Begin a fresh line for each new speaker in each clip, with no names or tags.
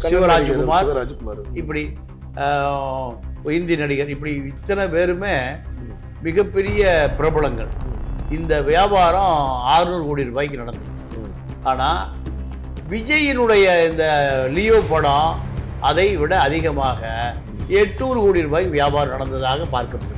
சிவராஜ்குமார்
சிவராஜ்குமார்
இப்படி ஆஹ், இந்தி நடிகர் இப்படி இத்தனை பேருமே மிகப்பெரிய பிரபலங்கள் இந்த வியாபாரம் 600 கோடி ரூபாய்க்கு நடந்தது ஆனால் விஜயினுடைய இந்த லியோ படம் அதை விட அதிகமாக எட்நூறு கோடி ரூபாய் வியாபாரம் நடந்ததாக பார்க்கப்படுது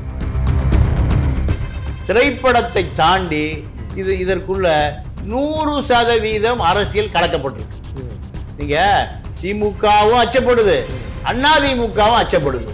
திரைப்படத்தை தாண்டி இது இதற்குள்ள நூறு சதவீதம் அரசியல் கலக்கப்பட்டிருக்கு நீங்க திமுகவும் அச்சப்படுது அதிமுகவும் அச்சப்படுது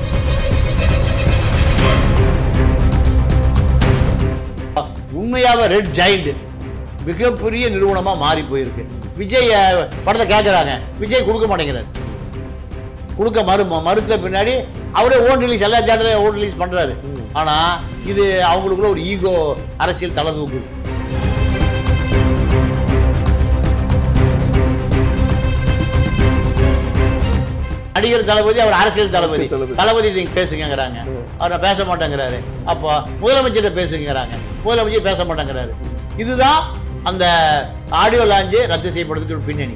உண்மையாவே ரெட் ஜெயிண்ட் மிகப்பெரிய நிறுவனமா மாறி போயிருக்கு விஜய் அஹ், படத்தை கேட்குறாங்க விஜய் கொடுக்க மாட்டேங்கிறார் கொடுக்க மறு மறுத்த பின்னாடி அவரே ஓன் ரிலீஸ் எல்லா தேட்டரையும் ஓன் ரிலீஸ் பண்றாரு ஆனா இது அவங்களுக்குள்ள ஒரு ஈகோ அரசியல் தலை தூக்குது நடிகர் தளபதி அவர் அரசியல் தளபதி
அரசியல் தளபதி.
தளபதி நீங்க பேசுங்கிறாங்க அவர் நான் பேச மாட்டேங்கிறாரு அப்போ முதலமைச்சர்கிட்ட பேசுங்கிறாங்க முதலமைச்சர் பேச மாட்டேங்கிறாரு இதுதான் அந்த ஆடியோ லாஞ்சு ரத்து செய்யப்படுறதுக்கு ஒரு பின்னணி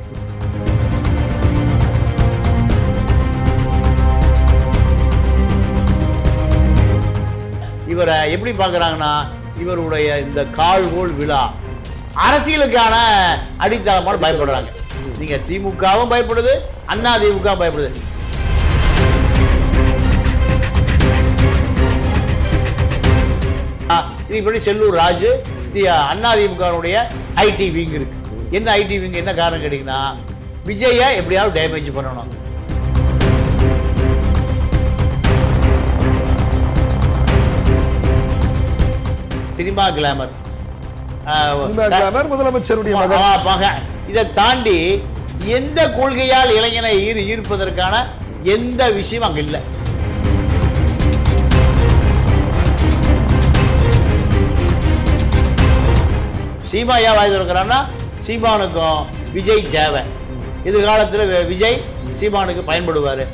இவரை எப்படி பார்க்குறாங்கன்னா இவருடைய இந்த கால்கோள் விழா அரசியலுக்கான அடித்தளமான பயப்படுறாங்க நீங்க திமுகவும் பயப்படுது அண்ணா திமுக பயப்படுது ஆ, இது இப்படி செல்லூர் ராஜு தி- அண்ணா திமுகவுடைய ஐடி விங் இருக்கு என்ன ஐடி விங் என்ன காரணம் கேட்டிங்கன்னா விஜயை எப்படியாவது டேமேஜ் பண்ணணும் சினிமா கிளாமர்
சினிமா கிளாமர் முதலமைச்சருடைய மகன்
மகன் இதை தாண்டி எந்த கொள்கையால் இளைஞனை ஈர் ஈர்ப்பதற்கான எந்த விஷயம் அங்க இல்லை சீமா ஏன் வாய் திறக்கிறான்னா சீமானுக்கும் விஜய் தேவை எதிர்காலத்தில் வி- விஜய் சீமானுக்கு பயன்படுவார்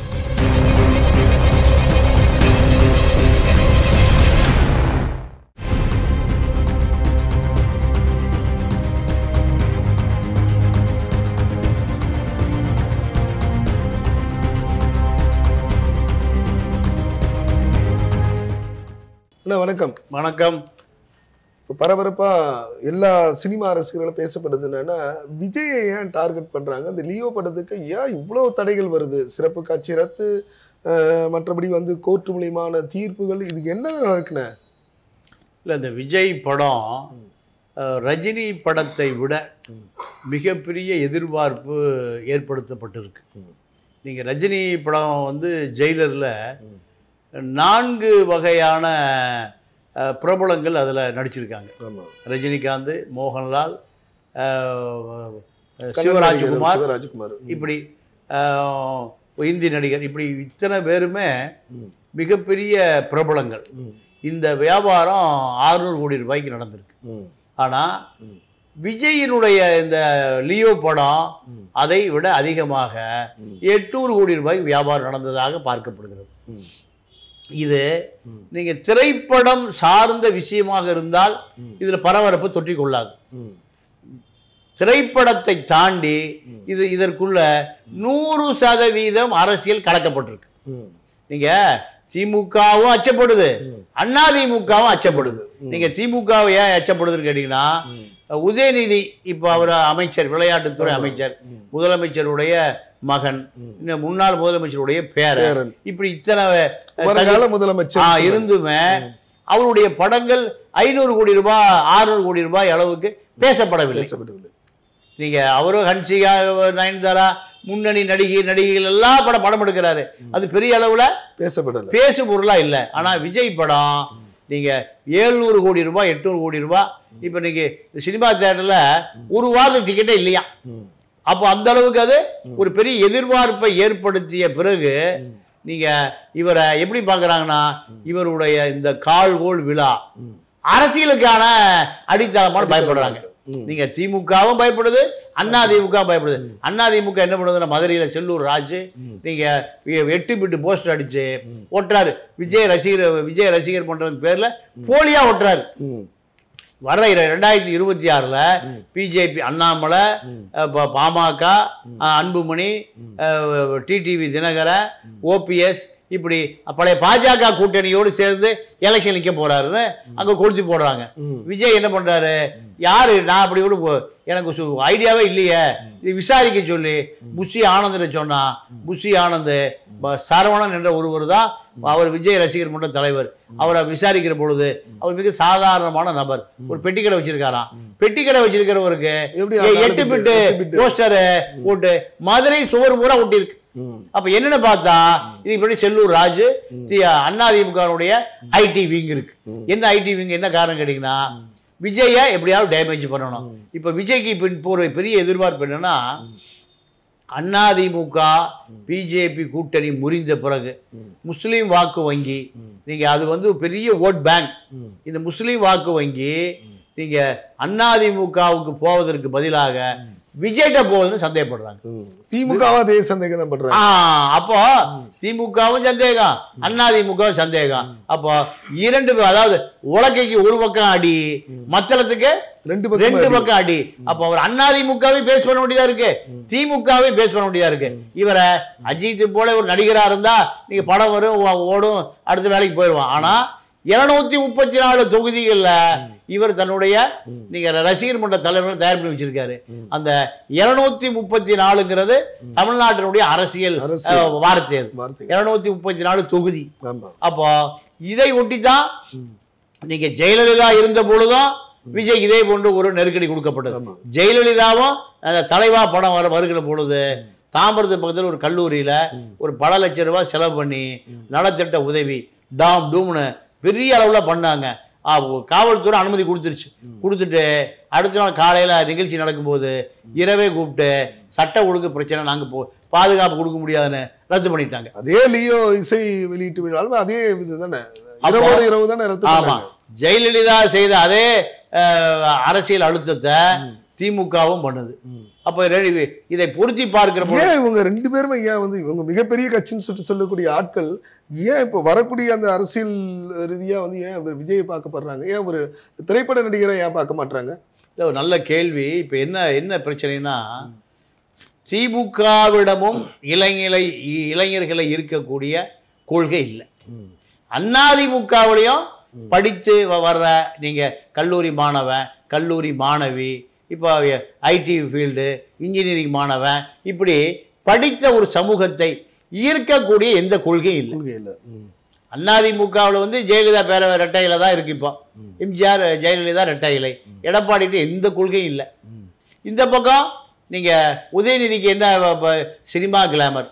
அண்ணா வணக்கம்
வணக்கம்
இப்போ பரபரப்பா எல்லா சினிமா ரசிகர்களும் பேசப்படுது என்னன்னா விஜயை ஏன் டார்கெட் பண்றாங்க அந்த லியோ படத்துக்கு ஏன் இவ்வளோ தடைகள் வருது சிறப்பு காட்சி ரத்து அஹ், மற்றபடி வந்து கோர்ட் மூலியமான தீர்ப்புகள் இதுக்கு என்ன நடக்குண்ணே
இல்லை இந்த விஜய் படம் அஹ், ரஜினி படத்தை விட மிகப்பெரிய எதிர்பார்ப்பு ஏற்படுத்தப்பட்டிருக்கு நீங்கள் ரஜினி படம் வந்து ஜெயிலரில் நான்கு வகையான அஹ், பிரபலங்கள் அதில் நடிச்சிருக்காங்க
ஆமா
ரஜினிகாந்த் மோகன்லால் அஹ், சிவராஜ்குமார்
சிவராஜ்குமார்
இப்படி ஆஹ், இந்தி நடிகர் இப்படி இத்தனை பேருமே மிகப்பெரிய பிரபலங்கள் இந்த வியாபாரம் 600 கோடி ரூபாய்க்கு நடந்திருக்கு
ம்.
ஆனால் விஜயினுடைய இந்த லியோ படம் அதை விட அதிகமாக எட்நூறு கோடி ரூபாய் வியாபாரம் நடந்ததாக பார்க்கப்படுகிறது
ம்.
இது நீங்க திரைப்படம் சார்ந்த விஷயமாக இருந்தால் இதுல பரபரப்பு தொற்றிக் கொள்ளாது
ம்.
திரைப்படத்தை தாண்டி இது இதற்குள்ள நூறு சதவீதம் அரசியல் கலக்கப்பட்டிருக்கு
ம்.
நீங்க திமுகவும் அச்சப்படுது அண்ணா திமுகவும் அச்சப்படுது நீங்க திமுகவை ஏன் அச்சப்படுதுன்னு கேட்டீங்கன்னா உதயநிதி இப்போ அவர் அமைச்சர் விளையாட்டுத்துறை அமைச்சர் முதலமைச்சருடைய மகன் இன்னும் முன்னாள் முதலமைச்சருடைய பேரன்
பேரன்.
இப்படி இத்தனை
வருங்கால
ஆ,
முதலமைச்சர்
இருந்துமே அவருடைய படங்கள் ஐநூறு கோடி ரூபாய் ஆறுநூறு கோடி ரூபாய் அளவுக்கு பேசப்படவில்லை
பேசப்படவில்லை
நீங்க அவரும் ஹன்சிகா நயன்தாரா முன்னணி நடிகை நடிகைகள் எல்லாம் படம் படம் எடுக்கிறாரு அது பெரிய அளவுல
பேசப்படலை
பேசு பொருளா இல்லை ஆனா விஜய் படம் நீங்க ஏழ்நூறு கோடி ரூபாய் எட்நூறு கோடி ரூபாய் இப்போ நீங்க சினிமா தியேட்டர்ல ஒரு வாரத்துக்கு டிக்கெட்டே இல்லையா அப்போ அந்த அளவுக்கு அது ஒரு பெரிய எதிர்பார்ப்பை ஏற்படுத்திய பிறகு நீங்க இவரை எப்படி பார்க்கறாங்கன்னா இவருடைய இந்த கால்கோள் விழா அரசியலுக்கான அடித்தளமான பயப்படுறாங்க நீங்க திமுகவும் பயப்படுது அண்ணா திமுக பயப்படுது அண்ணா திமுக என்ன பண்ணுதுன்னா மதுரையில செல்லூர் ராஜு நீங்க எ- எட்டு பிட்டு போஸ்டர் அடிச்சு ஒட்டுறாரு விஜய் ரசிகர் விஜய் ரசிகர் பண்றது பேர்ல போலியா ஒட்டுறாரு
ம்.
வர இர- ரெண்டாயிரத்தி இருபத்தி ஆறில் பிஜேபி அண்ணாமலை அஹ், பா- பாமக அஹ், அன்புமணி டிடிவி தினகரன் ஓபிஎஸ் இப்படி பழைய பாஜக கூட்டணியோடு சேர்ந்து எலெக்ஷன் நிற்க போறாருன்னு அங்க கொளுத்தி போடுறாங்க விஜய் என்ன பண்றாரு யாரு நான் அப்படி கூட போ- எனக்கு சு- ஐடியாவே இல்லையே இது விசாரிக்க சொல்லி புஷி ஆனந்த் சொன்னா புஷி ஆனந்த் ப- சரவணன் என்ற ஒருவர் தான் அவர் விஜய் ரசிகர் மன்ற தலைவர் அவரை விசாரிக்கிற பொழுது அவர் மிக சாதாரணமான நபர் ஒரு பெட்டிக்கடை வச்சிருக்காராம் பெட்டிக்கடை வச்சிருக்கிறவருக்கு
எப்படி
ஏ-
அந்த
எட்டு
ஆளுக்கு
பிட்டு
எட்டு பிட்டு?
போஸ்டர் போட்டு மதுரை சுவர் பூரா ஒட்டியிருக்கு
ம்.
அப்ப என்னன்னு பார்த்தா இது இப்படி செல்லூர் ராஜு தி- அண்ணாதிமுகவுடைய ஐடி விங் இருக்கு என்ன ஐடி விங் என்ன காரணம் கேட்டீங்கன்னா விஜயை எப்படியாவது டேமேஜ் பண்ணணும் இப்ப விஜய்க்கு இப்ப இப்போ ஒரு பெரிய எதிர்பார்ப்பு என்னன்னா அதிமுக பிஜேபி கூட்டணி முறிந்த பிறகு முஸ்லீம் வாக்கு வங்கி நீங்க அது வந்து பெரிய ஓட் பேங்க் இந்த முஸ்லீம் வாக்கு வங்கி நீங்க அதிமுகவுக்கு போவதற்கு பதிலாக விஜய்கிட்ட போகுதுன்னு சந்தேகப்படுறாங்க
ம். திமுகவா அதே சந்தேகம் தான் பண்றாங்க
ஆ, அப்போ திமுகவும் சந்தேகம் அதிமுகவும் சந்தேகம் அப்போ இரண்டு பே- அதாவது உலக்கைக்கு ஒரு பக்கம் அடி மத்தளத்துக்கு
ரெண்டு பக்கம்
ரெண்டு பக்கம் அடி அப்போ அவர் அதிமுகவை பேஸ் பண்ண வேண்டியதா இருக்கு திமுகவை பேஸ் பண்ண வேண்டியதா இருக்கு இவரை அஜித் போல ஒரு நடிகரா இருந்தா நீங்க படம் வரும் ஓ- ஓடும் அடுத்த வேலைக்கு போயிடுவான் ஆனா இருநூத்தி முப்பத்தி நாலு தொகுதிகள்ல இவர் தன்னுடைய நீங்க ரசிகர் மன்ற தலைவர்கள் தயார் பண்ணி வச்சிருக்காரு அந்த இருநூத்தி முப்பத்தி நாலுங்கிறது தமிழ்நாட்டினுடைய அரசியல்
அரசியல்.
அஹ், வார்த்தை அது
வார்த்தை
இருநூத்தி முப்பத்தி நாலு தொகுதி
ஆமா
அப்போ இதை ஒட்டி தான் நீங்க ஜெயலலிதா இருந்த பொழுதும் விஜய் இதே போன்று ஒரு நெருக்கடி கொடுக்கப்பட்டது
ஆமா.
ஜெயலலிதாவும் அந்த தலைவா படம் வர வருகிற பொழுது தாம்பரத்து பக்கத்தில் ஒரு கல்லூரியில ஒரு பல லட்சம் ரூபாய் செலவு பண்ணி நலத்திட்ட உதவி டாம் டூம்னு பெரிய அளவுல பண்ணாங்க ஆ, ஒ- காவல்துறை அனுமதி கொடுத்துருச்சு கொடுத்துட்டு அடுத்த நாள் காலையில நிகழ்ச்சி நடக்கும்போது இரவே கூப்பிட்டு சட்ட ஒழுங்கு பிரச்சனை நாங்க போ பாதுகாப்பு கொடுக்க முடியாதுன்னு ரத்து பண்ணிட்டாங்க
அதே லியோ இசை வெளியீட்டு விழாலும் அதே இதுதானே
அப்போ-
இரவோடு இரவு தானே ரத்து
ஆமா
பண்ணாங்க.
ஜெயலலிதா செய்த அதே அஹ், அரசியல் அழுத்தத்தை திமுகவும் பண்ணுது அப்ப ரெ- இதை பொருத்தி பார்க்கிற பொழுது
ஏன் இவங்க ரெண்டு பேருமே ஏன் வந்து இவங்க மிகப்பெரிய கட்சின்னு சொல்லிட்டு சொல்லக்கூடிய ஆட்கள் ஏன் இப்போ வரக்கூடிய அந்த அரசியல் ரீதியா வந்து ஏன் இவர் விஜயை பார்க்கப்படுறாங்க ஏன் ஒரு திரைப்பட நடிகரை ஏன் பார்க்க மாட்டாங்க
இல்ல, ஒரு நல்ல கேள்வி இப்ப என்ன என்ன பிரச்சனைனா திமுகவிடமும் இளைஞரை இளைஞர்களை இருக்கக்கூடிய கொள்கை இல்லை அதிமுகவிலையும் படித்து வ- வர்ற நீங்க கல்லூரி மாணவன் கல்லூரி மாணவி இப்போ ஐடி ஃபீல்டு இன்ஜினியரிங் மாணவன் இப்படி படித்த ஒரு சமூகத்தை ஈர்க்கக்கூடிய எந்த கொள்கையும் இல்லை
கொள்கை இல்லை
அதிமுகவில் வந்து ஜெயலலிதா பேர ரெட்டையில தான் இருக்கு இப்போ எம்ஜிஆர் ஜெயலலிதா ரெட்டை இலை எடப்பாடிட்டு எந்த கொள்கையும் இல்லை இந்த பக்கம் நீங்க உதயநிதிக்கு என்ன வ- வ- சினிமா கிளாமர்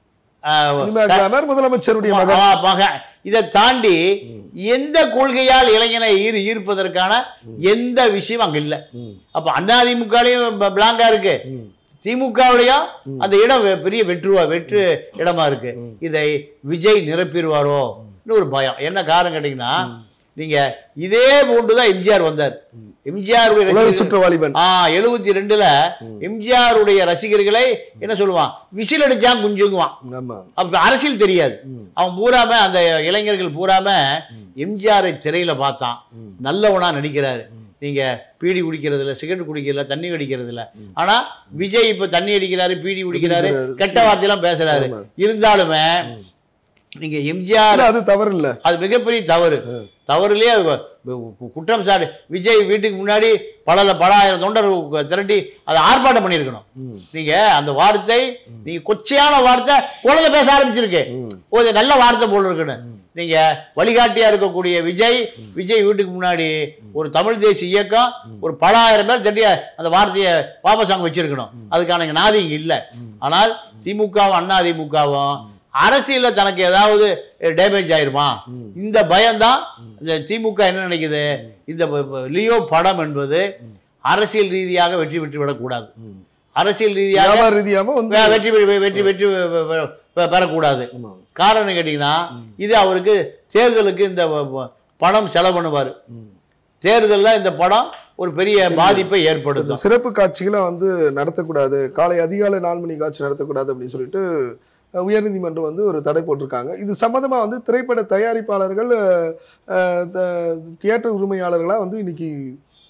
சினிமா கிளாமர் முதலமைச்சருடைய மகன்
மகன் இதை தாண்டி எந்த கொள்கையால் இளைஞனை ஈர் ஈர்ப்பதற்கான எந்த விஷயம் அங்க இல்ல
ம்.
அப்ப அதிமுகலையும் பிளாங்கா இருக்கு திமுகவிலையும் அந்த இடம் வெ- பெரிய வெற்றுவா வெற்று இடமா இருக்கு இதை விஜய் நிரப்பிடுவாரோ ஒரு பயம் என்ன காரணம் கேட்டீங்கன்னா நீங்க இதே போன்றுதான் எம்ஜிஆர் வந்தார் எம்ஜிஆர்
உலக சுற்றவாளிபன்
ஆ எழுபத்தி ரெண்டுல எம்ஜிஆருடைய ரசிகர்களை என்ன சொல்லுவான் விசில் அடிச்சான் குஞ்சுங்குவான்
ஆமா
அப்ப அரசியல் தெரியாது அவன் பூராம அந்த இளைஞர்கள் பூராம எம்ஜிஆரை திரையில பார்த்தான் நல்லவனா நடிக்கிறாரு நீங்க பீடி குடிக்கிறது இல்ல சிகரெட் குடிக்கிறதுல தண்ணி அடிக்கிறது இல்ல ஆனா விஜய் இப்ப தண்ணி அடிக்கிறாரு பீடி குடிக்கிறாரு
குடிக்கிறாரு.
கெட்ட வார்த்தையெல்லாம் பேசுறாரு
ஆமா.
இருந்தாலுமே நீங்க எம்ஜிஆர்
இல்ல, அது தவறு இல்ல
அது மிகப்பெரிய தவறு தவறுலயே கு- கு- குற்றம் சாட்டு விஜய் வீட்டுக்கு முன்னாடி பல பல ஆயிரம் தொண்டர் திரட்டி அதை ஆர்ப்பாட்டம் பண்ணியிருக்கணும் நீங்க அந்த வார்த்தை நீங்க கொச்சையான வார்த்தை குழந்தை பேச ஆரம்பிச்சிருக்கு ஓ இது நல்ல வார்த்தை போல இருக்குன்னு நீங்க வழிகாட்டியா இருக்கக்கூடிய விஜய் விஜய் வீட்டுக்கு முன்னாடி ஒரு தமிழ் தேசிய இயக்கம் ஒரு பல ஆயிரம் பேர் தட்டி அந்த வார்த்தையை வாபஸ் அங்க வச்சிருக்கணும் அதுக்கான இங்க நாதி இங்க இல்ல ஆனால் திமுகவும் அண்ணா திமுகவும் அரசியல்ல தனக்கு ஏதாவது டேமேஜ் ஆயிருமா இந்த பயம்தான் இந்த திமுக என்ன நினைக்குது இந்த ப- ப- லியோ படம் என்பது அரசியல் ரீதியாக வெற்றி பெற்று விடக்கூடாது அரசியல் ரீதியாக
வியாபார ரீதியாம வந்து
வே- வெற்றி பெ- வெ- வெற்றி வெற்றி பெ- பெ- பெ- பெறக்கூடாது
ஆமா.
காரணம் கேட்டீங்கன்னா இது அவருக்கு தேர்தலுக்கு இந்த வ- வ- பணம் செலவு பண்ணுவார் தேர்தலில் இந்த படம் ஒரு பெரிய பாதிப்பை
இந்த
ஏற்படுத்தும்
சிறப்பு காட்சிகளை வந்து நடத்தக்கூடாது காலை அதிகாலை நாலு மணி காட்சி நடத்தக்கூடாது அப்படின்னு சொல்லிட்டு அஹ், உயர்நீதிமன்றம் வந்து ஒரு தடை போட்டிருக்காங்க இது சம்மந்தமா வந்து திரைப்பட தயாரிப்பாளர்கள் அஹ், த- தியேட்டர் உரிமையாளர்களாக வந்து இன்னைக்கு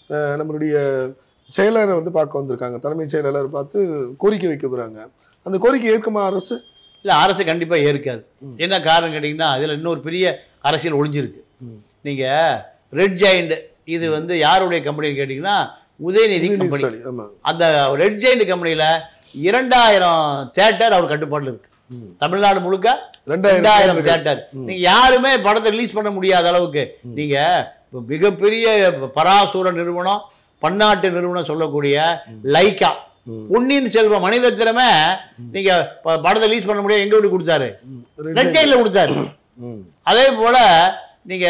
அஹ், நம்மளுடைய செயலரை வந்து பார்க்க வந்திருக்காங்க தலைமைச் செயலாளர் பார்த்து கோரிக்கை வைக்க போறாங்க அந்த கோரிக்கை ஏற்குமா அரசு
இல்லை அரசு கண்டிப்பாக ஏற்காது என்ன காரணம் கேட்டிங்கன்னா அதில் இன்னொரு பெரிய அரசியல் ஒளிஞ்சிருக்கு நீங்கள் ரெட் ஜெயண்ட் இது வந்து யாருடைய கம்பெனின்னு கேட்டிங்கன்னா உதயநிதி கம்பெனி
ஸ்டாலின், ஆமா
அந்த ரெட் ஜெயண்ட் கம்பெனியில் இரண்டாயிரம் தேட்டர் அவர் கட்டுப்பாட்டில் இருக்கு தமிழ்நாடு முழுக்க
ரெண்டாயிரம்
ரெண்டாயிரம் தேட்டர் நீங்க யாருமே படத்தை ரிலீஸ் பண்ண முடியாத அளவுக்கு நீங்க இப்ப மிகப்பெரிய பராசூர நிறுவனம் பன்னாட்டு நிறுவனம் சொல்லக்கூடிய லைக்கா பொன்னியின் செல்வம் மனித திறமை நீங்க ப- படத்தை ரிலீஸ் பண்ண முடியாது எங்க விட்டு கொடுத்தாரு
Red
ரெட் ஜெயில கொடுத்தாரு
ம்.
அதே போல நீங்க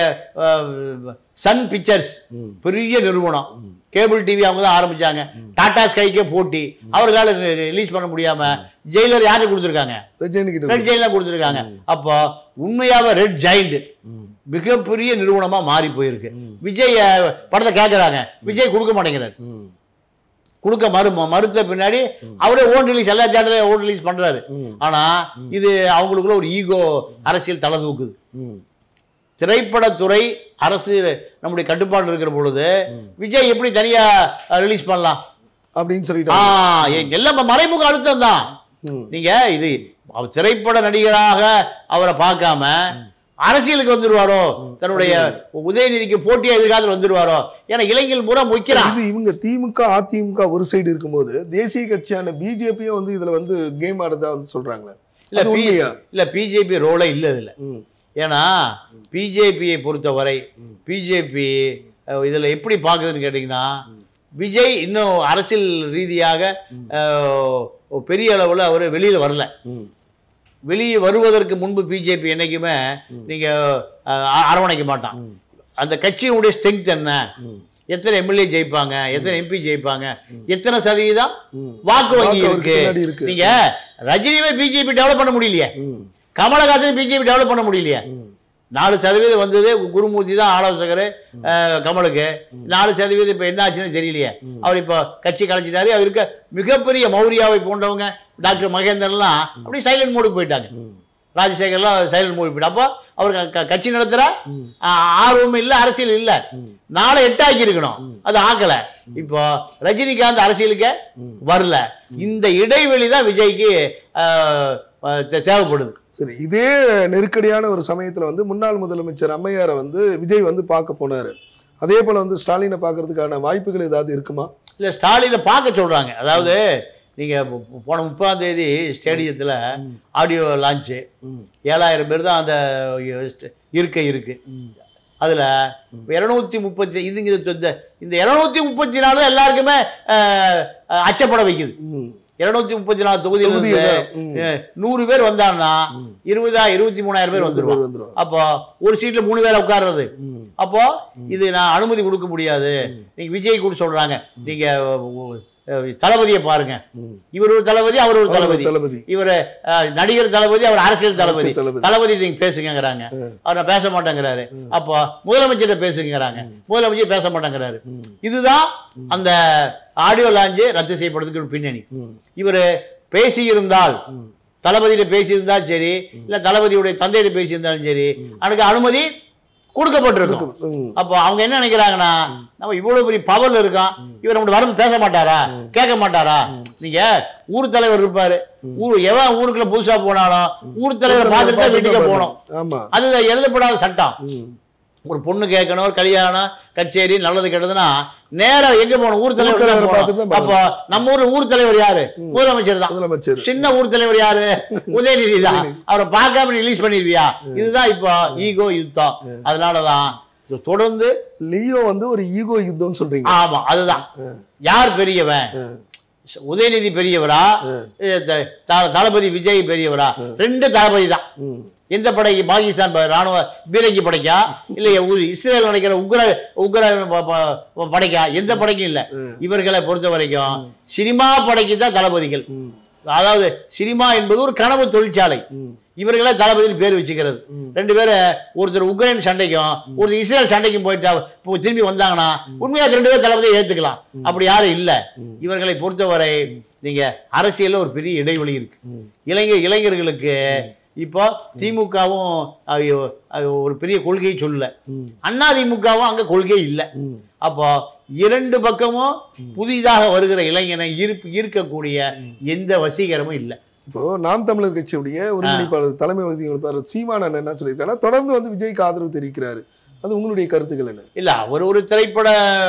அஹ், சன் பிக்சர்ஸ் பெரிய நிறுவனம் கேபிள் டிவி அவங்க தான் ஆரம்பிச்சாங்க டாடா ஸ்கைக்கே போட்டி அவர்களால ரிலீஸ் பண்ண முடியாம ஜெயிலர் யாருக்கு கொடுத்துருக்காங்க
ரஜினி கிட்ட
ரெட் ஜெயின் தான் கொடுத்துருக்காங்க அப்போ உண்மையாவே ரெட் ஜெயிண்ட் மிகப்பெரிய நிறுவனமா மாறி போயிருக்கு விஜய் அஹ், படத்தை கேட்கறாங்க விஜய் கொடுக்க மாட்டேங்கிறார்
ம்.
கொடுக்க மறு மறுத்த பின்னாடி அவரே ஓன் ரிலீஸ் எல்லா தேட்டரையும் ஓன் ரிலீஸ் பண்றாரு ஆனா இது அவங்களுக்குள்ள ஒரு ஈகோ அரசியல் தலை தூக்குது
ம்.
திரைப்படத்துறை அரசு நம்முடைய கட்டுப்பாடு இருக்கிற பொழுது விஜய் எப்படி தனியா ரிலீஸ் பண்ணலாம்
அப்படின்னு
ஆ
சொல்லிட்டு
எ- எல்லாம் மறைமுக அழுத்தம் தான்
ம்.
நீங்க இது அவர் திரைப்பட நடிகராக அவரை பார்க்காம அரசியலுக்கு வந்துருவாரோ தன்னுடைய உதயநிதிக்கு போட்டியா எதிர்காலத்தில் வந்துருவாரோ ஏன்னா இளைஞர்கள் பூரா முக்கிறான்
இது இவங்க திமுக அதிமுக ஒரு சைடு இருக்கும்போது தேசிய கட்சியான பிஜேபியும் வந்து இதுல வந்து கேம் ஆடுறதா வந்து சொல்றாங்களே
இல்ல
அது
பி-
உண்மையா
இல்ல பிஜேபி ரோலே இல்ல இதுல
ம்.
ஏன்னா பிஜேபியை பொறுத்தவரை பிஜேபி இதில் எப்படி பார்க்குதுன்னு கேட்டிங்கன்னா விஜய் இன்னும் அரசியல் ரீதியாக அஹ், பெரிய அளவில் அவர் வெளியில் வரல
ம்.
வெளியே வருவதற்கு முன்பு பிஜேபி என்னைக்குமே நீங்கள் அரவணைக்க மாட்டான் அந்த கட்சியினுடைய ஸ்ட்ரென்த் என்ன எத்தனை எம்எல்ஏ ஜெயிப்பாங்க எத்தனை எம்பி ஜெயிப்பாங்க எத்தனை சதவீதம்
ம்.
வாக்கு வங்கி
வாக்கு அவருக்கு
இருக்கு
பின்னாடி இருக்கு.
நீங்க ரஜினியுமே பிஜேபி டெவலப் பண்ண முடியலையே
ம்.
கமலஹாசன் பிஜேபி டெவலப் பண்ண முடியலையே
ம்.
நாலு சதவீதம் வந்தது குருமூர்த்தி தான் ஆலோசகர் அஹ், கமலுக்கு நாலு சதவீதம் இப்போ என்ன ஆச்சுன்னு தெரியலையே அவர் இப்போ கட்சி கலைச்சிட்டாரு அவருக்கு மிகப்பெரிய மௌரியாவை போன்றவங்க டாக்டர் மகேந்திரன்லாம் அப்படியே சைலண்ட் மோடுக்கு போயிட்டாங்க ராஜசேகர்லாம் சைலண்ட் மோடு போயிட்டு அப்போ அவர் க- க- கட்சி நடத்துற ஆர்வம் இல்லை அரசியல் இல்லை நாளை எட்டாக்கி இருக்கணும் அது ஆக்கல இப்போ ரஜினிகாந்த் அரசியலுக்கு வரல இந்த இடைவெளி தான் விஜய்க்கு அஹ், அஹ், தே- தேவைப்படுது
சரி இதே நெருக்கடியான ஒரு சமயத்துல வந்து முன்னாள் முதலமைச்சர் அம்மையாரை வந்து விஜய் வந்து பார்க்க போனாரு அதே போல வந்து ஸ்டாலினை பார்க்கறதுக்கான வாய்ப்புகள் ஏதாவது இருக்குமா
இல்லை ஸ்டாலினை பார்க்க சொல்கிறாங்க அதாவது நீங்கள் போன முப்பதாம் தேதி ஸ்டேடியத்தில் ஆடியோ லான்ச்சு ஏழாயிரம் பேர் தான் அந்த இருக்கை இருக்கு அதில் இரநூத்தி முப்பத்தி இதுங்க இது இந்த- இந்த இரநூத்தி முப்பத்தி நாலு எல்லாருக்குமே அஹ், அஹ், அச்சப்பட வைக்குது
ம்.
இருநூத்தி முப்பத்தி நாலு தொகுதியில்
தொகுதி
இருந்து
தான். ம்.
அஹ், நூறு பேர் வந்தாங்கன்னா இருபதா இருபத்தி மூணாயிரம் பேர் வந்துருவாங்க
வந்துருவாங்க.
அப்போ ஒரு சீட்ல மூணு பேர் உட்கார்றது
ம்.
அப்போ இது நான் அனுமதி கொடுக்க முடியாது நீங்க விஜய் கூட சொல்றாங்க நீங்க அஹ், தளபதியை பாருங்க
ம்.
இவர் ஒரு தளபதி அவர் ஒரு
அவர் ஒரு
தளபதி
தளபதி
இவர் நடிகர் தளபதி அவர் அரசியல் தளபதி
அரசியல் தளபதி.
தளபதி நீங்க பேசுங்கிறாங்க அவர் நான் பேச மாட்டேங்கிறாரு அப்போ முதலமைச்சர்கிட்ட பேசுங்கிறாங்க முதலமைச்சர் பேச மாட்டேங்கிறாரு இதுதான் அந்த ஆடியோ லாஞ்சு ரத்து செய்யப்படுறதுக்கு ஒரு பின்னணி
ம்.
இவர் பேசியிருந்தால் தளபதியிட்ட பேசியிருந்தால் சரி இல்ல தளபதியுடைய தந்தையிட்ட பேசியிருந்தாலும் சரி அதுக்கு அனுமதி கொடுக்கப்பட்டிருக்கும்
ம்.
அப்போ அவங்க என்ன நினைக்கிறாங்கன்னா நம்ம இவ்வளவு பெரிய பவர்ல இருக்கோம் இவர் நம்மகிட்ட வரும் பேச மாட்டாரா கேட்க மாட்டாரா நீங்க ஊர் தலைவர் இருப்பாரு ஊர் எவன் ஊருக்குள்ள புதுசா போனாலும் ஊர் தலைவர் பார்த்துட்டு தான் வீட்டுக்கு போகணும்
ஆமா
அது எழுதப்படாத சட்டம்
ம்.
ஒரு பொண்ணு கேட்கணும் ஒரு கல்யாணம் கச்சேரி நல்லது கெட்டதுன்னா நேரா எங்க போகணும் ஊர் தலைவர்
தலைவரை
தான்
பார்த்துட்டு
போகணும்.
தான்
அப்போ நம்ம ஊர் ஊர் தலைவர் யாரு முதலமைச்சர் தான்
முதலமைச்சர்
சின்ன ஊர் தலைவர் யாரு உதயநிதி தான் அவரை பார்க்காம ரிலீஸ் பண்ணிருவியா இதுதான் இப்போ ஈகோ யுத்தம் அதனாலதான் இது தொடர்ந்து
லியோ வந்து ஒரு ஈகோ யுத்தம்னு சொல்றீங்க
ஆமா அதுதான் யார் பெரியவன் உதயநிதி பெரியவரா ஏ, த- த- தளபதி விஜய் பெரியவரா ரெண்டு தளபதி தான்
ம்.
எந்த படைக்கு பாகிஸ்தான் ப- ராணுவ பீரங்கி படைக்கா இல்ல உ- இஸ்ரேல் நினைக்கிற உக்ர உக்ர ப- ப- படைக்கா எந்த படைக்கும் இல்ல இவர்களை பொறுத்த வரைக்கும் சினிமா படைக்கு தான் தளபதிகள்
ம்.
அதாவது சினிமா என்பது ஒரு கனவு தொழிற்சாலை
ம்.
இவர்களே தளபதினு பேர் வச்சுக்கிறது ரெண்டு பேரும் ஒருத்தர் உக்ரைன் சண்டைக்கும் ஒருத்தர் இஸ்ரேல் சண்டைக்கும் போயிட்டா இப்போ திரும்பி வந்தாங்கன்னா உண்மையா ரெண்டு பேர் தளபதியை ஏத்துக்கலாம் அப்படி யாரும் இல்ல இவர்களை பொறுத்தவரை நீங்க அரசியல்ல ஒரு பெரிய இடைவெளி இருக்கு இளைஞர் இளைஞர்களுக்கு இப்போ திமுகவும் ஒரு பெரிய கொள்கையை சொல்லல
ம்.
அண்ணா திமுகவும் அங்க கொள்கை இல்லை
ம்.
அப்போ இரண்டு பக்கமும் புதிதாக வருகிற இளைஞனை ஈர்ப்பு ஈர்க்கக்கூடிய எந்த வசீகரமும் இல்லை
இப்போ நாம் தமிழர் கட்சியுடைய ஒருங்கிணைப்பாளர் தலைமை ஒருங்கிணைப்பாளர் சீமானன் என்ன சொல்லியிருக்காருன்னா தொடர்ந்து வந்து விஜய்க்கு ஆதரவு தெரிவிக்கிறாரு அது உங்களுடைய கருத்துக்கள் என்ன
இல்ல அவர் ஒரு திரைப்பட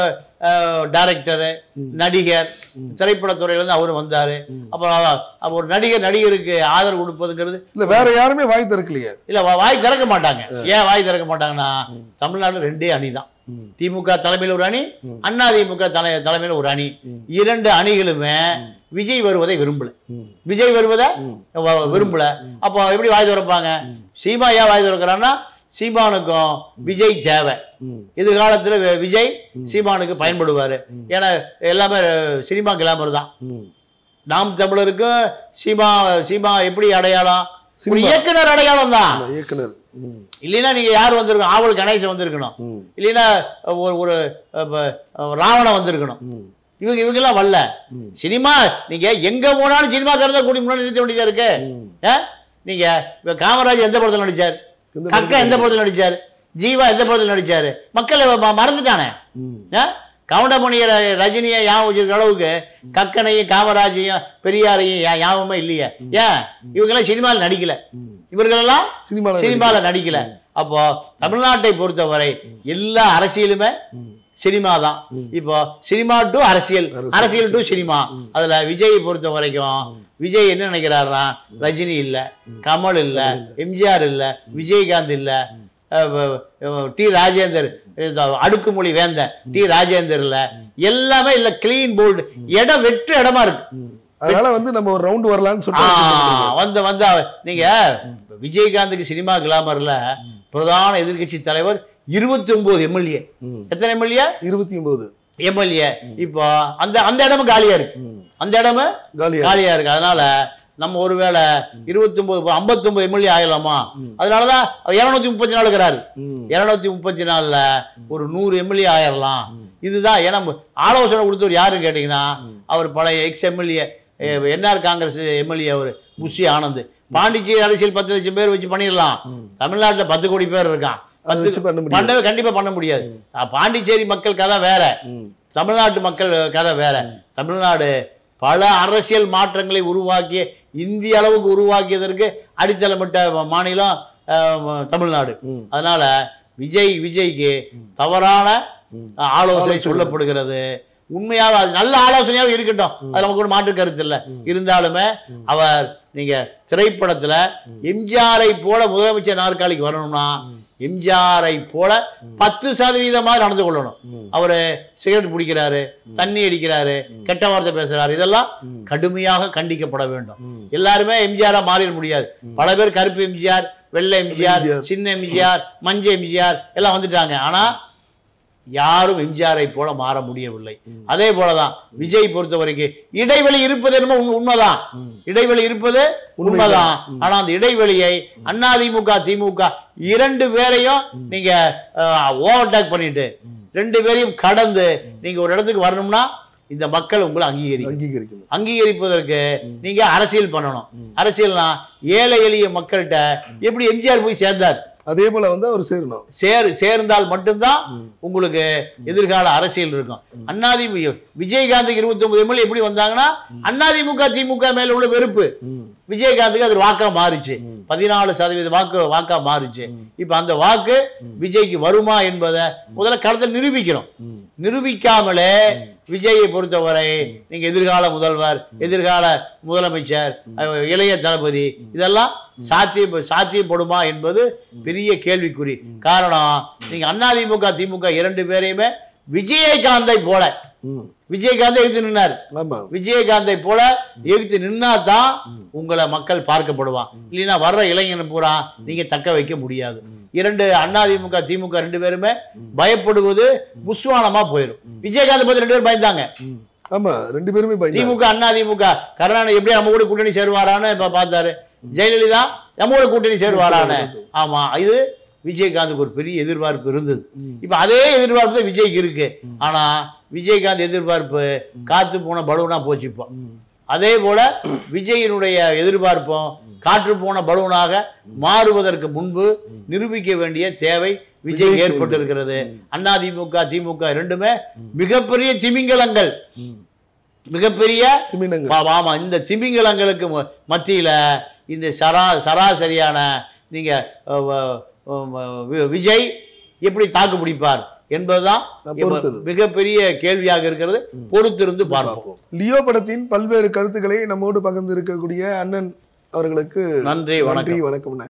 டைரக்டரு நடிகர் திரைப்பட துறையிலேருந்து அவர் வந்தாரு அப்புறம் அப்ப ஒரு நடிகர் நடிகருக்கு ஆதரவு கொடுப்பதுங்கிறது
இல்ல வேற யாருமே வாய் திறக்கலையே
இல்ல வா- வாய் திறக்க மாட்டாங்க ஏன் வாய் திறக்க மாட்டாங்கன்னா தமிழ்நாடு ரெண்டே அணி தான்
ம்.
திமுக தலைமையில் ஒரு அணி அண்ணா திமுக தலை தலைமையில் ஒரு அணி இரண்டு அணிகளுமே விஜய் வருவதை விரும்பல
ம்.
விஜய் வருவதை
ம்.
வ- விரும்பல அப்போ எப்படி வாய் திறப்பாங்க சீமா ஏன் வாய் திறக்கிறான்னா சீமானுக்கும் விஜய் தேவை
ம்.
எதிர்காலத்துல வி- விஜய் சீமானுக்கு பயன்படுவாரு ஏன்னா எல்லாமே சினிமா கிளாமர் தான்
ம்.
நாம் தமிழருக்கும் சீமா சீமா எப்படி அடையாளம் ஒரு
சினிமா.
இயக்குனர் அடையாளம் தான்
ஆமா, இயக்குனர் ம்.
இல்லைன்னா நீங்க யார் வந்திருக்கணும் ஆவல் கணேசன் வந்திருக்கணும்
ம்.
இல்லைன்னா ஒரு ஒரு அஹ், அஹ், ராவணன் வந்திருக்கணும்
ம்.
இவங்க இவங்கெல்லாம் வரல
ம்.
சினிமா நீங்க எங்க போனாலும் சினிமா கருத்தை கூடி முன்னாடி நிறுத்த வேண்டியதா இருக்கு
ம்.
ஆ? நீங்க இப்ப காமராஜ் எந்த படத்துல நடிச்சார்
எந்த
கக்கா எந்த படத்துல நடிச்சார் ஜீவா எந்த படத்துல நடிச்சாரு மக்கள் ம- மறந்துட்டானே
ம்.
ஆ? கவுண்டமணிய ர- ரஜினியை ஞாபகம் வச்சிருக்க அளவுக்கு கக்கனையும் காமராஜையும் பெரியாரையும் ஞா- ஞாபகமே இல்லையே ஏன் இவங்கெல்லாம் சினிமாவில் நடிக்கல
ம்.
இவர்களெல்லாம்
சினிமால
சினிமாவில் நடிக்கல அப்போ தமிழ்நாட்டை பொறுத்தவரை எல்லா அரசியலுமே
ம்.
சினிமா தான் இப்போ சினிமா டு அரசியல்
அரசியல்.
அரசியல் டு சினிமா அதுல விஜய் பொறுத்த வரைக்கும் விஜய் என்ன நினைக்கிறாருன்னா ரஜினி இல்ல கமல் இல்ல எம்ஜிஆர் இல்ல விஜயகாந்த் இல்ல அஹ் அஹ் டி ராஜேந்தர் இந்த அடுக்குமொழி வேந்தன் டி ராஜேந்தர் இல்ல எல்லாமே இல்ல கிளீன் போல்டு இடம் வெற்று இடமா இருக்கு
ம். அதனால வந்து நம்ம ஒரு ரவுண்ட் வரலாம்னு
ஆ,
சொல்லிட்டு
வந்த வந்த நீங்க விஜயகாந்துக்கு சினிமா கிளாமர்ல பிரதான எதிர்க்கட்சி தலைவர் இருபத்தி ஒன்பது எம்எல்ஏ
ம்.
எத்தனை எம்எல்ஏ
இருபத்தி ஒன்பது
எம்எல்ஏ இப்போ அந்த அந்த இடமும் காலியா இருக்கு
ம்.
அந்த இடமும்
காலியா
காலியா இருக்கு அதனால நம்ம ஒருவேளை இருபத்தி ஒன்பது ஐம்பத்தி ஒன்பது எம்எல்ஏ ஆகலாமா அதனாலதான் இருநூத்தி முப்பத்தி நாலு இருக்கிறாரு
ம்.
இருநூத்தி முப்பத்தி நாலுல ஒரு நூறு எம்எல்ஏ ஆயிரலாம் இதுதான் ஏன்னா ஆலோசனை கொடுத்தவர் யாருன்னு கேட்டீங்கன்னா அவர் பழைய ex MLA NR Congress MLA அவர் புஷி ஆனந்த் பாண்டிச்சேரி அரசியல் பத்து லட்சம் பேர் வச்சு பண்ணிடலாம் தமிழ்நாட்டுல பத்து கோடி பேர் இருக்கான்
அதை
பத்து
வச்சு பண்ண முடியாது
பண்ணவே கண்டிப்பா பண்ண முடியாது அஹ் பாண்டிச்சேரி மக்கள் கதை வேற
ம்.
தமிழ்நாட்டு மக்கள் கதை வேற தமிழ்நாடு பல அரசியல் மாற்றங்களை உருவாக்கிய இந்திய அளவுக்கு உருவாக்கியதற்கு அடித்தளமிட்ட மாநிலம் அஹ், தமிழ்நாடு
ம்.
அதனால விஜய் விஜய்க்கு தவறான
ம்.
அஹ், ஆலோசனை
ஆலோசனை.
சொல்லப்படுகிறது உண்மையாக அது நல்ல ஆலோசனையாகவும் இருக்கட்டும் அது நமக்கு ஒரு மாற்று கருத்து இல்லை இருந்தாலுமே அவர் நீங்க திரைப்படத்துல எம்ஜிஆரை போல முதலமைச்சர் நாற்காலிக்கு வரணும்னா எம்ஜிஆரை போல பத்து சதவீதமாக நடந்து கொள்ளணும்
ம்.
அவரு சிகரெட் பிடிக்கிறாரு தண்ணி அடிக்கிறாரு கெட்ட வார்த்தை பேசுறாரு இதெல்லாம் கடுமையாக கண்டிக்கப்பட வேண்டும்
ம்.
எல்லாருமே எம்ஜிஆரா மாறிட முடியாது பல பேர் கருப்பு எம்ஜிஆர் வெள்ளை எம்ஜிஆர்
எம்ஜிஆர்.
சின்ன எம்ஜிஆர் மஞ்ச எம்ஜிஆர் எல்லாம் வந்துட்டாங்க ஆனா யாரும் எம்ஜிஆரை போல மாற முடியவில்லை அதே போலதான் விஜய் பொறுத்த வரைக்கும் இடைவெளி இருப்பது என்னமோ உண்மை- உண்மைதான் இடைவெளி இருப்பது உண்மைதான் ஆனா அந்த இடைவெளியை அதிமுக திமுக இரண்டு பேரையும் நீங்க ஓவர்டேக் பண்ணிட்டு ரெண்டு பேரையும் கடந்து நீங்க ஒரு இடத்துக்கு வரணும்னா இந்த மக்கள் உங்களை அங்கீகரிக்கும்
அங்கீகரிக்கணும்
அங்கீகரிப்பதற்கு நீங்க அரசியல் பண்ணணும் அரசியல்னா ஏழை எளிய மக்கள்கிட்ட எப்படி எம்ஜிஆர் போய் சேர்ந்தார்
அதே போல வந்து அவர் சேரணும்
சேர் சேர்ந்தால் மட்டும்தான் உங்களுக்கு எதிர்கால அரசியல் இருக்கும் அண்ணாதிமுக விஜயகாந்துக்கு இருபத்தி ஒன்பது எம்எல்ஏ எப்படி வந்தாங்கன்னா அண்ணாதிமுக திமுக மேல உள்ள வெறுப்பு
ம்.
விஜயகாந்துக்கு அது வாக்கா மாறுச்சு பதினாலு சதவீத வாக்கு வாக்கா மாறுச்சு இப்ப அந்த வாக்கு விஜய்க்கு வருமா என்பதை முதல்ல களத்தில் நிரூபிக்கணும்
ம்.
நிரூபிக்காமலே விஜயை பொறுத்தவரை நீங்க எதிர்கால முதல்வர் எதிர்கால முதலமைச்சர் அஹ், இளைய தளபதி இதெல்லாம் சாத்திய சாத்தியப்படுமா என்பது பெரிய கேள்விக்குறி காரணம் நீங்க அதிமுக திமுக இரண்டு பேரையுமே விஜயகாந்தை போல
ம்.
விஜயகாந்தை எதிர்த்து நின்னார்
ஆமா
விஜயகாந்தை போல எதிர்த்து நின்னா தான் உங்களை மக்கள் பார்க்கப்படுவான் இல்லைன்னா வர்ற இளைஞனை பூரா நீங்க தக்க வைக்க முடியாது இரண்டு அதிமுக திமுக ரெண்டு பேருமே பயப்படுவது புஸ்வானமா போயிடும் விஜயகாந்த் பத்தி ரெண்டு பேரும் பயந்தாங்க
ம். ஆமா ரெண்டு பேருமே பயந்தாங்க
திமுக அதிமுக கருணாநிதி எப்படி நம்ம கூட கூட்டணி சேருவாரான்னு இப்ப பார்த்தாரு ஜெயலலிதா நம்ம கூட கூட்டணி சேருவாரான்னு ஆமா இது விஜயகாந்துக்கு ஒரு பெரிய எதிர்பார்ப்பு இருந்தது இப்ப அதே எதிர்பார்ப்பு தான் விஜய்க்கு இருக்கு ஆனா விஜயகாந்த் எதிர்பார்ப்பு காத்து போன பலூனா போச்சு இப்போ அதே போல விஜயினுடைய எதிர்பார்ப்பும் காற்று போன பலூனாக மாறுவதற்கு முன்பு நிரூபிக்க வேண்டிய தேவை விஜய்
விஜய்க்கு
ஏற்பட்டிருக்கிறது அதிமுக திமுக ரெண்டுமே மிகப்பெரிய திமிங்கலங்கள் மிகப்பெரிய
திமினங்க
ஆமா, ஆமா இந்த திமிங்கலங்களுக்கு ம- மத்தியில இந்த சரா சராசரியான நீங்க அஹ், வ- வ- வி- விஜய் எப்படி தாக்கு பிடிப்பார் என்பதுதான்
நான்
இப்ப
பொறுத்தது.
மிகப்பெரிய கேள்வியாக இருக்கிறது பொறுத்திருந்து பார்ப்போம்
லியோ படத்தின் பல்வேறு கருத்துக்களை நம்மோடு பகிர்ந்து இருக்கக்கூடிய அண்ணன் அவர்களுக்கு
நன்றி வணக்கம்
நன்றி வணக்கம்